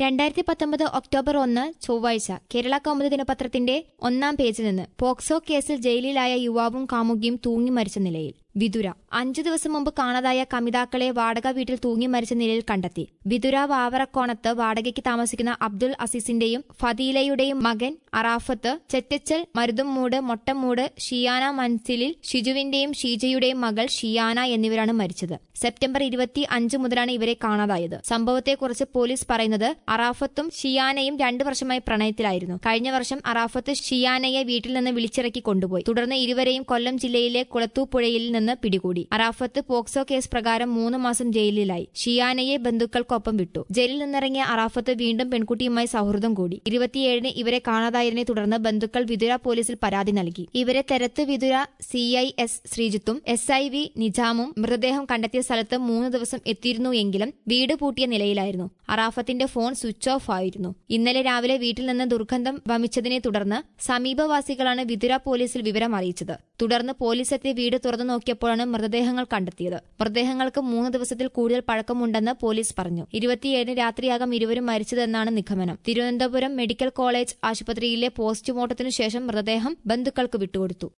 രണ്ടായിരത്തി പത്തൊമ്പത് ഒക്ടോബർ ഒന്ന് ചൊവ്വാഴ്ച കേരള കൗമുദി ദിനപത്രത്തിന്റെ ഒന്നാം പേജിൽ നിന്ന് പോക്സോ കേസിൽ ജയിലിലായ യുവാവും കാമുകിയും തൂങ്ങി മരിച്ച നിലയിൽ വിതുര അഞ്ചു ദിവസം മുമ്പ് കാണാതായ കമിതാക്കളെ വാടക വീട്ടിൽ തൂങ്ങി മരിച്ച നിലയിൽ കണ്ടെത്തി വിതുര വാവറക്കോണത്ത് വാടകയ്ക്ക് താമസിക്കുന്ന അബ്ദുൾ അസീസിന്റെയും ഫദീലയുടെയും മകൻ അറാഫത്ത് ചെറ്റച്ചൽ മരുതുംമൂട് മൊട്ടമ്മൂട് ഷിയാന മൻസിലിൽ ഷിജുവിന്റെയും ഷീജയുടെയും മകൾ ഷിയാന എന്നിവരാണ് മരിച്ചത് സെപ്റ്റംബർ ഇരുപത്തി അഞ്ച് മുതലാണ് ഇവരെ കാണാതായത് സംഭവത്തെക്കുറിച്ച് പോലീസ് പറയുന്നത് അറാഫത്തും ഷിയാനയും രണ്ടു വർഷമായി പ്രണയത്തിലായിരുന്നു കഴിഞ്ഞ വർഷം അറാഫത്ത് ഷിയാനയെ വീട്ടിൽ നിന്ന് വിളിച്ചിറക്കി കൊണ്ടുപോയി തുടർന്ന് ഇരുവരെയും കൊല്ലം ജില്ലയിലെ കുളത്തൂപ്പുഴയിൽ നിന്ന് പിടികൂടി അറാഫത്ത് പോക്സോ കേസ് പ്രകാരം മൂന്ന് മാസം ജയിലിലായി ഷിയാനയെ ബന്ധുക്കൾക്കൊപ്പം വിട്ടു ജയിലിൽ നിന്നിറങ്ങിയ അറാഫത്ത് വീണ്ടും പെൺകുട്ടിയുമായി സൗഹൃദം കൂടി ഇരുപത്തിയേഴിന് ഇവരെ കാണാതായതിനെ തുടർന്ന് ബന്ധുക്കൾ വിതുര പോലീസിൽ പരാതി നൽകി ഇവരെ തെരത്ത് വിതുര സി ഐ എസ് ശ്രീജിത്തും എസ് ഐ വി നിജാമും മൃതദേഹം കണ്ടെത്തിയ സ്ഥലത്ത് മൂന്ന് ദിവസം എത്തിയിരുന്നു എങ്കിലും വീട് പൂട്ടിയ നിലയിലായിരുന്നു അറാഫത്തിന്റെ ഫോൺ സ്വിച്ച് ഓഫ് ആയിരുന്നു ഇന്നലെ രാവിലെ വീട്ടിൽ നിന്ന് ദുർഗന്ധം വമിച്ചതിനെ തുടർന്ന് സമീപവാസികളാണ് വിതുര പോലീസിൽ വിവരം അറിയിച്ചത് തുടർന്ന് പോലീസ് എത്തി വീട് തുറന്നു നോക്കിയപ്പോഴാണ് മൃതദേഹങ്ങൾ കണ്ടെത്തിയത് മൃതദേഹങ്ങൾക്ക് മൂന്ന് ദിവസത്തിൽ കൂടുതൽ പഴക്കമുണ്ടെന്ന് പോലീസ് പറഞ്ഞു ഇരുപത്തിയേഴിന് രാത്രിയാകം ഇരുവരും മരിച്ചതെന്നാണ് നിഗമനം തിരുവനന്തപുരം മെഡിക്കൽ കോളേജ് ആശുപത്രിയിലെ പോസ്റ്റ്മോർട്ടത്തിനു ശേഷം മൃതദേഹം ബന്ധുക്കൾക്ക് വിട്ടുകൊടുത്തു